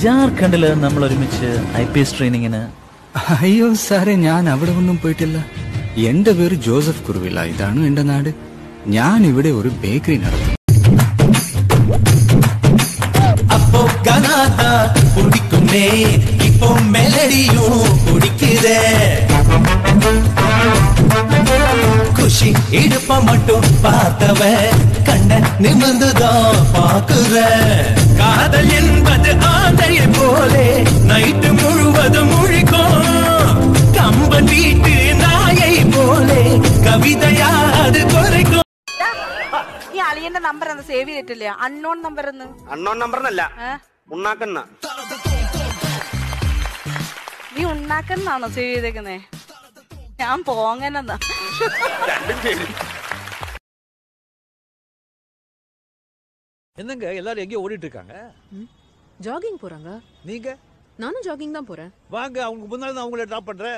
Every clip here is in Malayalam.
ജാർഖണ്ഡില് നമ്മൾ ഒരുമിച്ച് ഐ പി എസ് ട്രെയിനിങ്ങിന് അയ്യോ സാറേ ഞാൻ അവിടെ ഒന്നും പോയിട്ടില്ല എന്റെ പേര് ജോസഫ് കുറുവില്ല ഇതാണ് എന്റെ നാട് ഞാൻ ഇവിടെ ഒരു ബേക്കറി നടത്തും அப்போ கனாதா பிடிக்குமே இப்போ மெலடியும் பிடிக்குதே குஷி இடுப்ப மட்டும் பார்த்தவன் கண்ண நிமிர்ந்துதான் பாக்குற காதல் என்பது ஆந்தையை போலே நைட்டு முழுவதும் முழிக்கும் கம்பன் வீட்டு நாயை போலே கவிதையா அது குறைக்கும் ഈ അളിയന്റെ നമ്പർ ഒന്ന് സേവ് ചെയ്തിട്ടില്ല അൺനോൺ നമ്പർ എന്ന് അണ്ണോൺ നമ്പറിനല്ല ഏ? ഉണ്ണാക്കണ്ണ നീ ഉണ്ടാക്കുന്നാണോ സേവ് ചെയ്തേക്കുന്നേ ഞാൻ പോങ്ങനെന്നാ என்னங்க எல்லாரும் எங்கேயோ ஓடிட்டு இருக்காங்க ஜாகிங் போறாங்க நீங்க நானும் ஜாகிங் தான் போறேன் வாங்க அவங்க முன்னால நான் உங்களை ட்ராப் பண்றேன்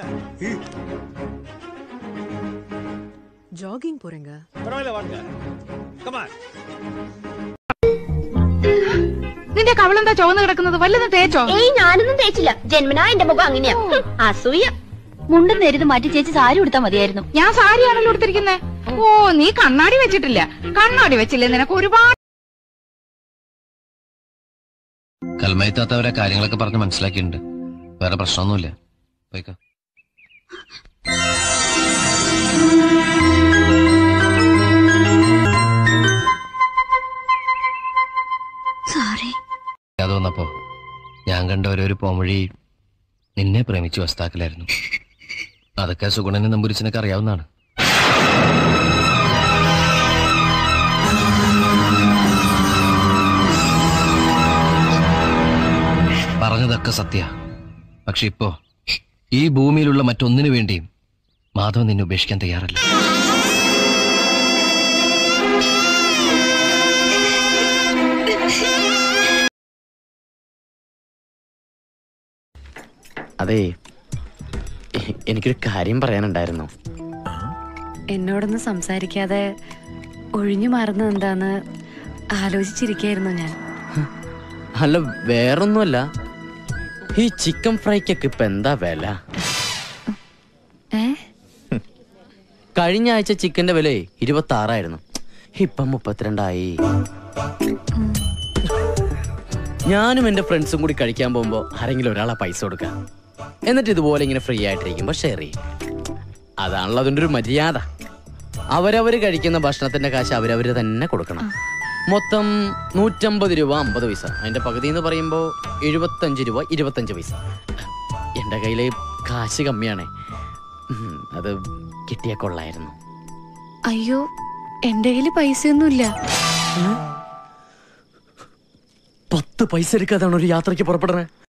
ஜாகிங் போறேங்க பரவாயில்ல வாங்க கமான் നിന്റെ കവളെന്താ ചുവന്ന് കിടക്കുന്നത് വല്ലതും തേച്ചോ ഏയ് ഞാനൊന്നും തേച്ചില്ല ജന്മനാ എന്റെ മുഖം അങ്ങനെയാ ഹും, അസൂയ മുണ്ടും നേരിത് മാറ്റി ചേച്ചി സാരി ഉടുത്താ മതിയായിരുന്നു ഞാൻ സാരിയാണല്ലോ എടുത്തിരിക്കുന്നേ ഓ നീ കണ്ണാടി വെച്ചിട്ടില്ല കണ്ണാടി വെച്ചില്ലേ നിനക്ക് ഒരുപാട് കൽമയത്താത്തവരെ കാര്യങ്ങളൊക്കെ പറഞ്ഞ് മനസ്സിലാക്കിയിട്ടുണ്ട് വേറെ പ്രശ്നമൊന്നുമില്ല പോയിക്കോ സോറി അത് വന്നപ്പോ ഞാൻ കണ്ട ഒരേ ഒരു പോംവഴി നിന്നെ പ്രേമിച്ചു വസ്താക്കലായിരുന്നു അതൊക്കെ സുഗുണനെ നമ്പൂരിച്ചനൊക്കെ അറിയാവുന്നതാണ് പറഞ്ഞതൊക്കെ സത്യ പക്ഷെ ഇപ്പോ ഈ ഭൂമിയിലുള്ള മറ്റൊന്നിനു വേണ്ടിയും മാധവൻ നിന്നെ ഉപേക്ഷിക്കാൻ തയ്യാറല്ല അതെ എ- എനിക്കൊരു കാര്യം പറയാനുണ്ടായിരുന്നു എന്നോടൊന്നും സംസാരിക്കാതെ ഒഴിഞ്ഞു മാറുന്നത് എന്താന്ന് ആലോചിച്ചിരിക്കായിരുന്നു ഞാൻ അല്ല വേറൊന്നുമല്ല ഈ ചിക്കൻ ഫ്രൈക്കൊക്കെ ഇപ്പൊ എന്താ വില ഏ കഴിഞ്ഞ ആഴ്ച ചിക്കന്റെ വില ഇരുപത്തി ആറായിരുന്നു ഇപ്പം മുപ്പത്തിരണ്ടായി ഞാനും എന്റെ ഫ്രണ്ട്സും കൂടി കഴിക്കാൻ പോകുമ്പോ ആരെങ്കിലും ഒരാളെ പൈസ കൊടുക്കാം എന്നിട്ട് ഇതുപോലെ ഇങ്ങനെ ഫ്രീ ആയിട്ടിരിക്കുമ്പോ ഷെയർ ചെയ്യും അതാണല്ലോ അതിന്റെ ഒരു മര്യാദ അവരവര് കഴിക്കുന്ന ഭക്ഷണത്തിന്റെ കാശ് അവരവര് തന്നെ കൊടുക്കണം മൊത്തം നൂറ്റമ്പത് രൂപ അമ്പത് പൈസ അതിന്റെ പകുതി എന്ന് പറയുമ്പോ എഴുപത്തഞ്ച് രൂപ ഇരുപത്തഞ്ച് പൈസ എന്റെ കയ്യില് കാശ് കമ്മിയാണേ ഉം, അത് കിട്ടിയ കൊള്ളായിരുന്നു അയ്യോ എന്റെ കയ്യിൽ പൈസയൊന്നുമില്ല പത്ത് പൈസ എടുക്കാതാണ് ഒരു യാത്രയ്ക്ക് പുറപ്പെടണേ